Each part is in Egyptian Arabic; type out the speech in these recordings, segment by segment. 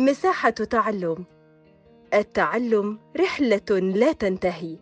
مساحة تعلم التعلم رحلة لا تنتهي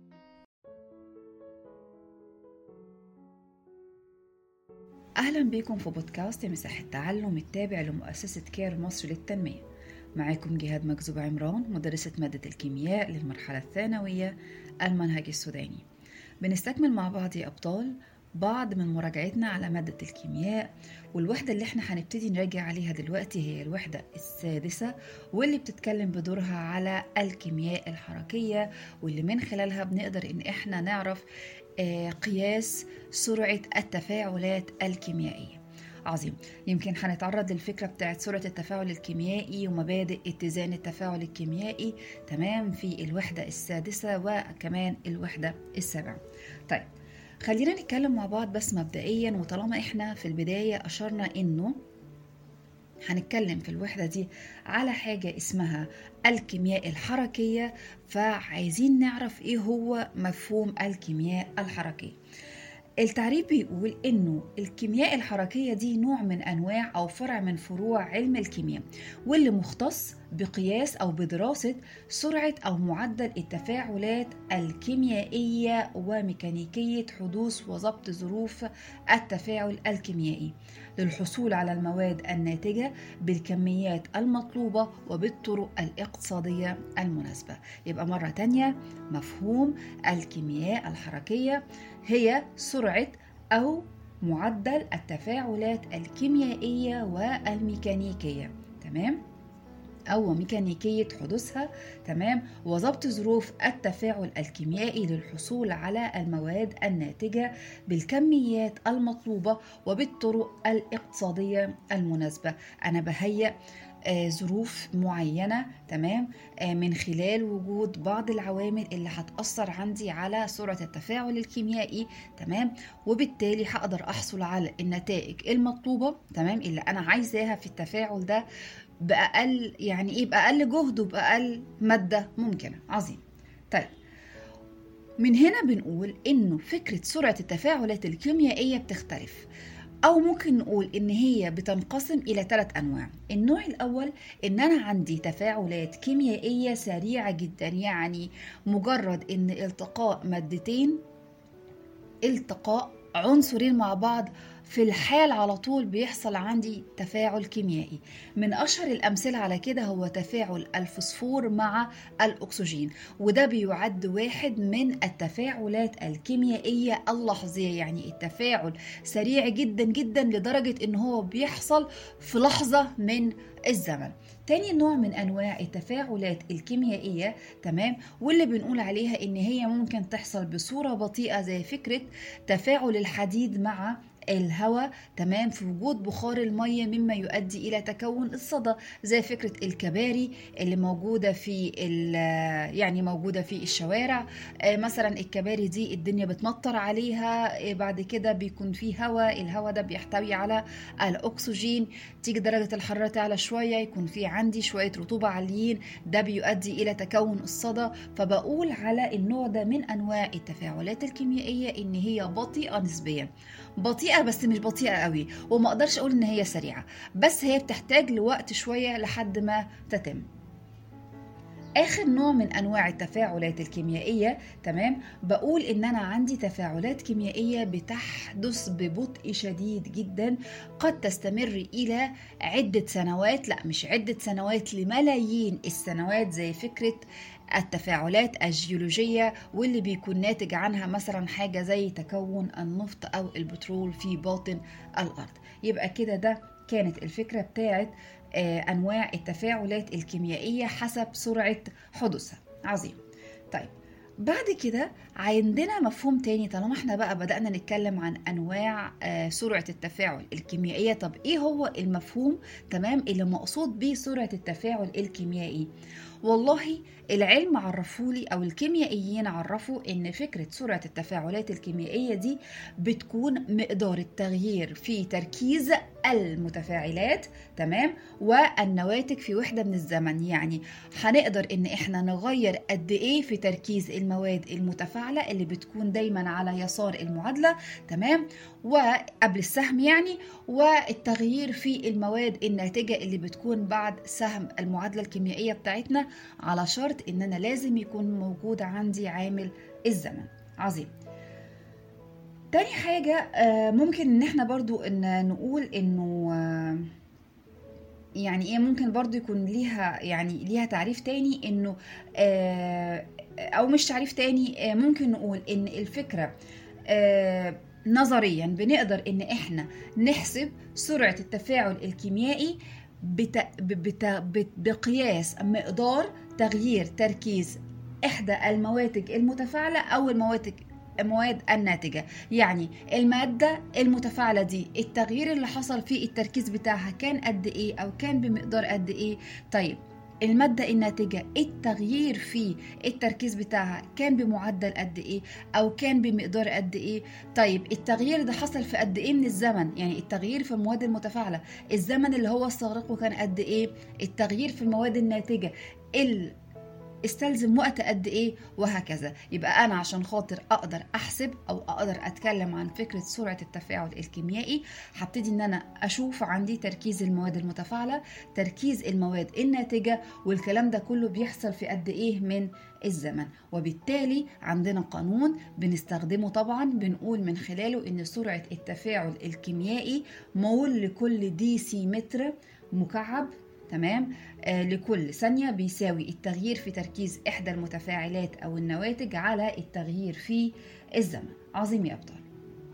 أهلا بكم في بودكاست مساحة تعلم التابع لمؤسسة كير مصر للتنمية معاكم جهاد مكذوب عمران مدرسة مادة الكيمياء للمرحلة الثانوية المنهج السوداني بنستكمل مع بعض يا أبطال بعض من مراجعتنا على مادة الكيمياء والوحدة اللي احنا هنبتدي نراجع عليها دلوقتي هي الوحدة السادسة واللي بتتكلم بدورها على الكيمياء الحركية واللي من خلالها بنقدر ان احنا نعرف آه، قياس سرعة التفاعلات الكيميائية عظيم يمكن هنتعرض للفكرة بتاعت سرعة التفاعل الكيميائي ومبادئ اتزان التفاعل الكيميائي تمام في الوحدة السادسة وكمان الوحدة السابعة طيب خلينا نتكلم مع بعض بس مبدئيا وطالما احنا في البداية أشرنا إنه هنتكلم في الوحدة دي على حاجة اسمها الكيمياء الحركية فعايزين نعرف ايه هو مفهوم الكيمياء الحركية التعريف بيقول انه الكيمياء الحركية دي نوع من انواع او فرع من فروع علم الكيمياء واللي مختص بقياس او بدراسة سرعة او معدل التفاعلات الكيميائية وميكانيكية حدوث وضبط ظروف التفاعل الكيميائي للحصول على المواد الناتجة بالكميات المطلوبة وبالطرق الاقتصادية المناسبة يبقى مرة تانية مفهوم الكيمياء الحركية هي سرعة أو معدل التفاعلات الكيميائية والميكانيكية تمام؟ أو ميكانيكية حدوثها تمام وضبط ظروف التفاعل الكيميائي للحصول على المواد الناتجة بالكميات المطلوبة وبالطرق الاقتصادية المناسبة أنا بهيأ آه، ظروف معينة تمام آه، من خلال وجود بعض العوامل اللي هتأثر عندي على سرعة التفاعل الكيميائي تمام وبالتالي هقدر أحصل على النتائج المطلوبة تمام اللي أنا عايزاها في التفاعل ده باقل يعني ايه باقل جهد وباقل ماده ممكنه عظيم طيب من هنا بنقول انه فكره سرعه التفاعلات الكيميائيه بتختلف او ممكن نقول ان هي بتنقسم الى ثلاث انواع النوع الاول ان انا عندي تفاعلات كيميائيه سريعه جدا يعني مجرد ان التقاء مادتين التقاء عنصرين مع بعض في الحال على طول بيحصل عندي تفاعل كيميائي من أشهر الأمثلة على كده هو تفاعل الفوسفور مع الأكسجين وده بيعد واحد من التفاعلات الكيميائية اللحظية يعني التفاعل سريع جدا جدا لدرجة إن هو بيحصل في لحظة من الزمن تاني نوع من انواع التفاعلات الكيميائيه تمام واللي بنقول عليها ان هي ممكن تحصل بصوره بطيئه زي فكره تفاعل الحديد مع الهواء تمام في وجود بخار المية مما يؤدي إلى تكون الصدى زي فكرة الكباري اللي موجودة في يعني موجودة في الشوارع آه، مثلا الكباري دي الدنيا بتمطر عليها آه، بعد كده بيكون في هواء الهواء ده بيحتوي على الأكسجين تيجي درجة الحرارة تعلى شوية يكون في عندي شوية رطوبة عاليين ده بيؤدي إلى تكون الصدى فبقول على النوع ده من أنواع التفاعلات الكيميائية إن هي بطيئة نسبيا بطيئه بس مش بطيئه قوي وما اقدرش اقول ان هي سريعه بس هي بتحتاج لوقت شويه لحد ما تتم اخر نوع من انواع التفاعلات الكيميائيه تمام بقول ان انا عندي تفاعلات كيميائيه بتحدث ببطء شديد جدا قد تستمر الى عده سنوات لا مش عده سنوات لملايين السنوات زي فكره التفاعلات الجيولوجية واللي بيكون ناتج عنها مثلا حاجة زي تكون النفط أو البترول في باطن الأرض يبقى كده ده كانت الفكرة بتاعت آه، أنواع التفاعلات الكيميائية حسب سرعة حدوثها عظيم طيب بعد كده عندنا مفهوم تاني طالما احنا بقى بدأنا نتكلم عن أنواع آه، سرعة التفاعل الكيميائية طب ايه هو المفهوم تمام اللي مقصود بيه سرعة التفاعل الكيميائي والله العلم عرفولي او الكيميائيين عرفوا ان فكره سرعه التفاعلات الكيميائيه دي بتكون مقدار التغيير في تركيز المتفاعلات تمام والنواتج في وحدة من الزمن يعني هنقدر ان احنا نغير قد ايه في تركيز المواد المتفاعلة اللي بتكون دايما على يسار المعادلة تمام وقبل السهم يعني والتغيير في المواد الناتجة اللي بتكون بعد سهم المعادلة الكيميائية بتاعتنا على شرط ان انا لازم يكون موجود عندي عامل الزمن عظيم تاني حاجة آه، ممكن ان احنا برضو ان نقول انه آه، يعني ايه ممكن برضو يكون ليها يعني ليها تعريف تاني انه آه، او مش تعريف تاني ممكن نقول ان الفكرة نظريا بنقدر ان احنا نحسب سرعة التفاعل الكيميائي بت... بت... بقياس مقدار تغيير تركيز إحدى المواتج المتفاعلة أو المواتج المواد الناتجة يعني المادة المتفاعلة دي التغيير اللي حصل في التركيز بتاعها كان قد ايه او كان بمقدار قد ايه طيب المادة الناتجة التغيير في التركيز بتاعها كان بمعدل قد ايه او كان بمقدار قد ايه طيب التغيير ده حصل في قد ايه من الزمن يعني التغيير في المواد المتفاعلة الزمن اللي هو استغرقه كان قد ايه التغيير في المواد الناتجة استلزم وقت قد ايه وهكذا يبقى انا عشان خاطر اقدر احسب او اقدر اتكلم عن فكره سرعه التفاعل الكيميائي هبتدي ان انا اشوف عندي تركيز المواد المتفاعله تركيز المواد الناتجه والكلام ده كله بيحصل في قد ايه من الزمن وبالتالي عندنا قانون بنستخدمه طبعا بنقول من خلاله ان سرعه التفاعل الكيميائي مول لكل دي سي متر مكعب تمام آه لكل ثانية بيساوي التغيير في تركيز إحدى المتفاعلات أو النواتج على التغيير في الزمن عظيم يا أبطال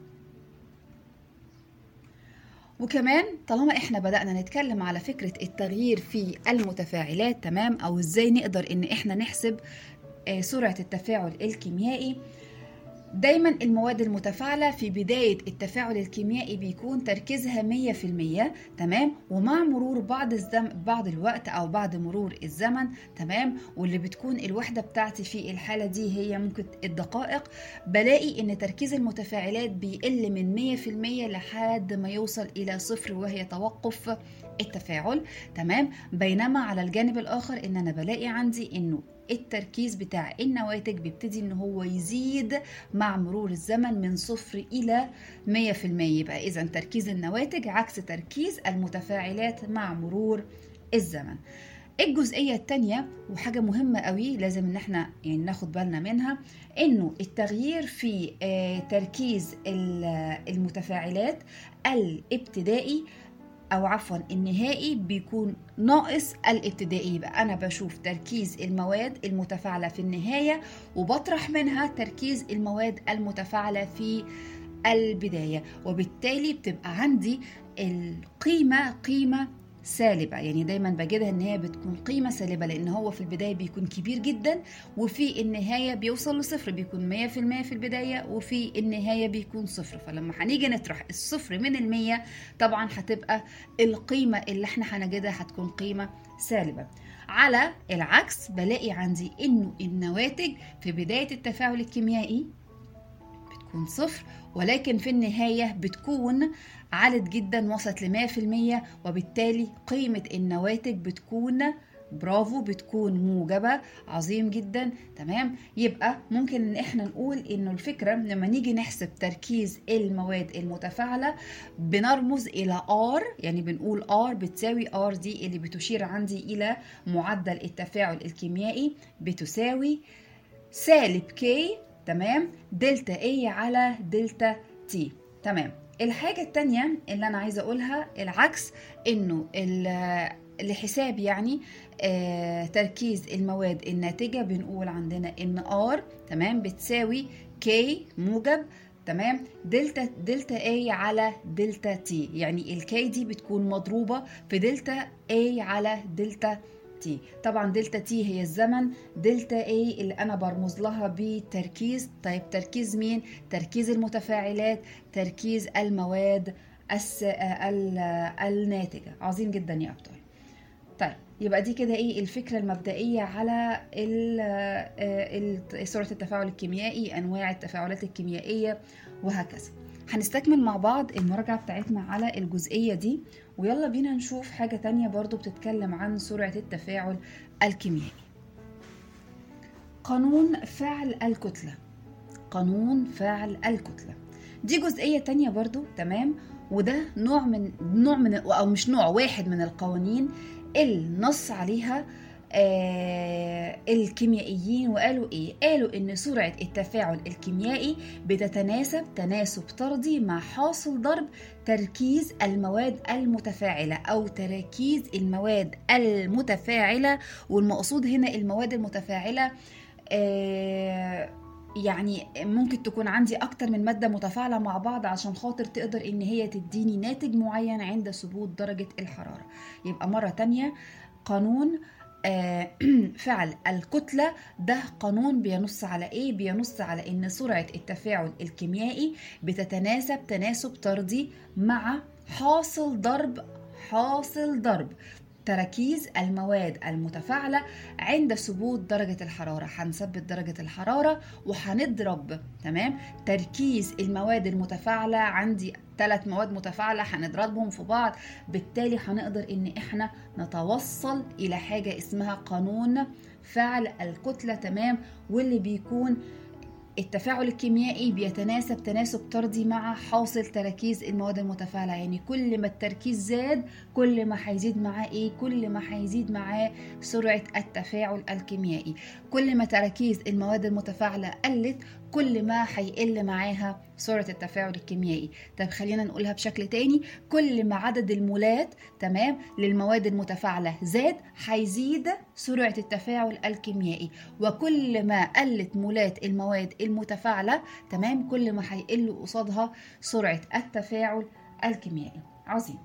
وكمان طالما احنا بدأنا نتكلم على فكرة التغيير في المتفاعلات تمام او ازاي نقدر ان احنا نحسب آه، سرعة التفاعل الكيميائي دايما المواد المتفاعلة في بداية التفاعل الكيميائي بيكون تركيزها 100% تمام ومع مرور بعض الزم بعض الوقت أو بعد مرور الزمن تمام واللي بتكون الوحدة بتاعتي في الحالة دي هي ممكن الدقائق بلاقي إن تركيز المتفاعلات بيقل من 100% لحد ما يوصل إلى صفر وهي توقف التفاعل تمام بينما على الجانب الآخر إن أنا بلاقي عندي إنه التركيز بتاع النواتج بيبتدي ان هو يزيد مع مرور الزمن من صفر الى 100% يبقى اذا تركيز النواتج عكس تركيز المتفاعلات مع مرور الزمن الجزئيه الثانيه وحاجه مهمه قوي لازم ان احنا يعني ناخد بالنا منها انه التغيير في آه، تركيز المتفاعلات الابتدائي او عفوا النهائي بيكون ناقص الابتدائي يبقى انا بشوف تركيز المواد المتفاعله في النهايه وبطرح منها تركيز المواد المتفاعله في البدايه وبالتالي بتبقى عندي القيمه قيمه سالبة يعني دايما بجدها ان هي بتكون قيمة سالبة لان هو في البداية بيكون كبير جدا وفي النهاية بيوصل لصفر بيكون مية في المية في البداية وفي النهاية بيكون صفر فلما هنيجي نطرح الصفر من المية طبعا هتبقى القيمة اللي احنا هنجدها هتكون قيمة سالبة على العكس بلاقي عندي انه النواتج في بداية التفاعل الكيميائي بتكون صفر ولكن في النهاية بتكون عالت جدا وصلت ل 100% وبالتالي قيمة النواتج بتكون برافو بتكون موجبة عظيم جدا تمام يبقى ممكن ان احنا نقول انه الفكرة لما نيجي نحسب تركيز المواد المتفاعلة بنرمز الى R يعني بنقول R بتساوي R دي اللي بتشير عندي الى معدل التفاعل الكيميائي بتساوي سالب K تمام دلتا A على دلتا T تمام الحاجة التانية اللي أنا عايزة أقولها العكس إنه لحساب يعني آه تركيز المواد الناتجة بنقول عندنا إن R تمام بتساوي K موجب تمام دلتا دلتا A على دلتا T يعني الكي دي بتكون مضروبة في دلتا A على دلتا تي طبعا دلتا تي هي الزمن دلتا اي اللي انا برمز لها بتركيز طيب تركيز مين تركيز المتفاعلات تركيز المواد الس... الناتجه عظيم جدا يا ابطال طيب يبقى دي كده ايه الفكره المبدئيه على سرعه التفاعل الكيميائي انواع التفاعلات الكيميائيه وهكذا هنستكمل مع بعض المراجعة بتاعتنا على الجزئية دي ويلا بينا نشوف حاجة تانية برضو بتتكلم عن سرعة التفاعل الكيميائي قانون فعل الكتلة قانون فعل الكتلة دي جزئية تانية برضو تمام وده نوع من نوع من او مش نوع واحد من القوانين اللي نص عليها آه الكيميائيين وقالوا ايه قالوا ان سرعه التفاعل الكيميائي بتتناسب تناسب طردي مع حاصل ضرب تركيز المواد المتفاعله او تركيز المواد المتفاعله والمقصود هنا المواد المتفاعله آه يعني ممكن تكون عندي اكتر من مادة متفاعلة مع بعض عشان خاطر تقدر ان هي تديني ناتج معين عند ثبوت درجة الحرارة يبقى مرة تانية قانون آه فعل الكتلة ده قانون بينص على ايه بينص على ان سرعة التفاعل الكيميائي بتتناسب تناسب طردي مع حاصل ضرب حاصل ضرب تركيز المواد المتفاعلة عند ثبوت درجة الحرارة هنثبت درجة الحرارة وهنضرب تمام تركيز المواد المتفاعلة عندي ثلاث مواد متفاعلة هنضربهم في بعض بالتالي هنقدر ان احنا نتوصل الى حاجة اسمها قانون فعل الكتلة تمام واللي بيكون التفاعل الكيميائي بيتناسب تناسب طردي مع حاصل تركيز المواد المتفاعلة يعني كل ما التركيز زاد كل ما هيزيد معاه ايه كل ما هيزيد معاه سرعة التفاعل الكيميائي كل ما تركيز المواد المتفاعلة قلت كل ما هيقل معاها سرعة التفاعل الكيميائي طب خلينا نقولها بشكل تاني كل ما عدد المولات تمام للمواد المتفاعلة زاد هيزيد سرعة التفاعل الكيميائي وكل ما قلت مولات المواد المتفاعلة تمام كل ما هيقل قصادها سرعة التفاعل الكيميائي عظيم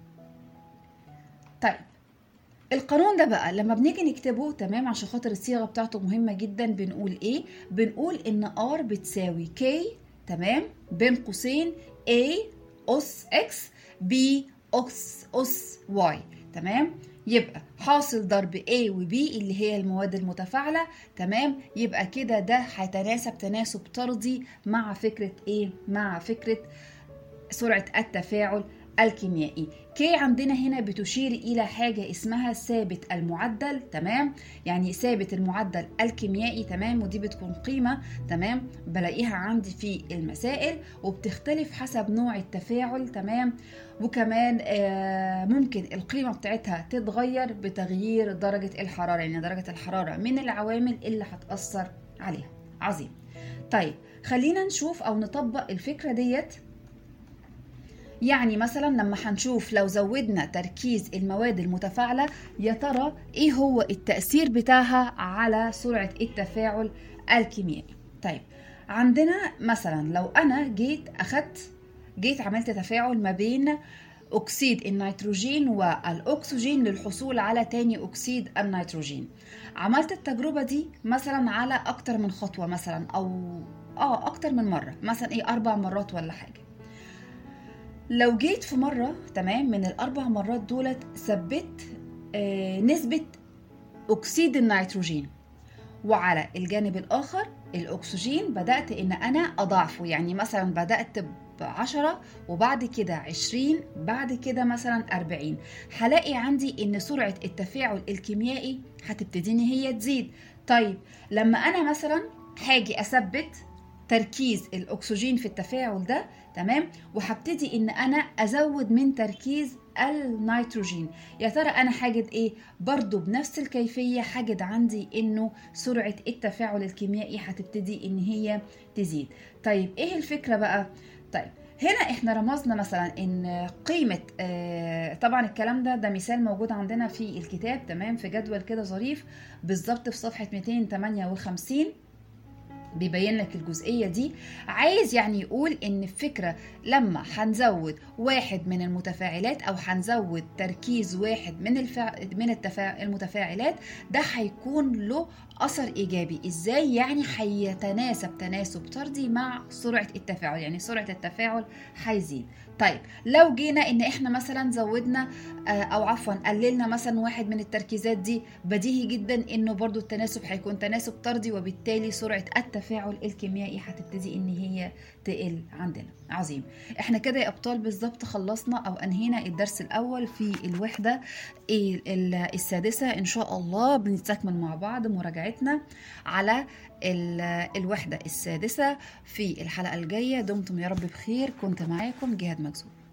طيب القانون ده بقى لما بنيجي نكتبه تمام عشان خاطر الصيغه بتاعته مهمه جدا بنقول ايه بنقول ان r بتساوي k تمام بين قوسين a اس x b اس اس y تمام يبقى حاصل ضرب A و B اللي هي المواد المتفاعلة تمام يبقى كده ده هيتناسب تناسب طردي مع فكرة ايه مع فكرة سرعة التفاعل الكيميائي كي عندنا هنا بتشير إلى حاجة اسمها ثابت المعدل تمام يعني ثابت المعدل الكيميائي تمام ودي بتكون قيمة تمام بلاقيها عندي في المسائل وبتختلف حسب نوع التفاعل تمام وكمان آه ممكن القيمة بتاعتها تتغير بتغيير درجة الحرارة يعني درجة الحرارة من العوامل اللي هتأثر عليها عظيم طيب خلينا نشوف أو نطبق الفكرة ديت يعني مثلا لما هنشوف لو زودنا تركيز المواد المتفاعلة يا ترى ايه هو التأثير بتاعها على سرعة التفاعل الكيميائي طيب عندنا مثلا لو انا جيت اخدت جيت عملت تفاعل ما بين اكسيد النيتروجين والاكسجين للحصول على تاني اكسيد النيتروجين عملت التجربة دي مثلا على اكتر من خطوة مثلا او اه اكتر من مرة مثلا ايه اربع مرات ولا حاجة لو جيت في مرة تمام من الأربع مرات دولت ثبت آه نسبة أكسيد النيتروجين وعلى الجانب الآخر الأكسجين بدأت إن أنا أضاعفه يعني مثلا بدأت بعشرة وبعد كده عشرين بعد كده مثلا أربعين هلاقي عندي إن سرعة التفاعل الكيميائي هتبتديني هي تزيد طيب لما أنا مثلا هاجي أثبت تركيز الاكسجين في التفاعل ده تمام وهبتدي ان انا ازود من تركيز النيتروجين يا ترى انا هجد ايه برضو بنفس الكيفيه هجد عندي انه سرعه التفاعل الكيميائي هتبتدي ان هي تزيد طيب ايه الفكره بقى طيب هنا احنا رمزنا مثلا ان قيمة آه طبعا الكلام ده ده مثال موجود عندنا في الكتاب تمام في جدول كده ظريف بالظبط في صفحة 258 بيبين لك الجزئية دي عايز يعني يقول ان الفكرة لما هنزود واحد من المتفاعلات او هنزود تركيز واحد من الفع... من التفا... المتفاعلات ده هيكون له اثر ايجابي ازاي يعني هيتناسب تناسب طردي مع سرعه التفاعل يعني سرعه التفاعل هيزيد طيب لو جينا ان احنا مثلا زودنا او عفوا قللنا مثلا واحد من التركيزات دي بديهي جدا انه برضو التناسب هيكون تناسب طردي وبالتالي سرعه التفاعل الكيميائي هتبتدي ان هي تقل عندنا عظيم احنا كده يا ابطال بالظبط خلصنا او انهينا الدرس الاول في الوحده السادسه ان شاء الله بنستكمل مع بعض مراجعتنا على الوحده السادسه في الحلقه الجايه دمتم يا رب بخير كنت معاكم جهاد مكسوب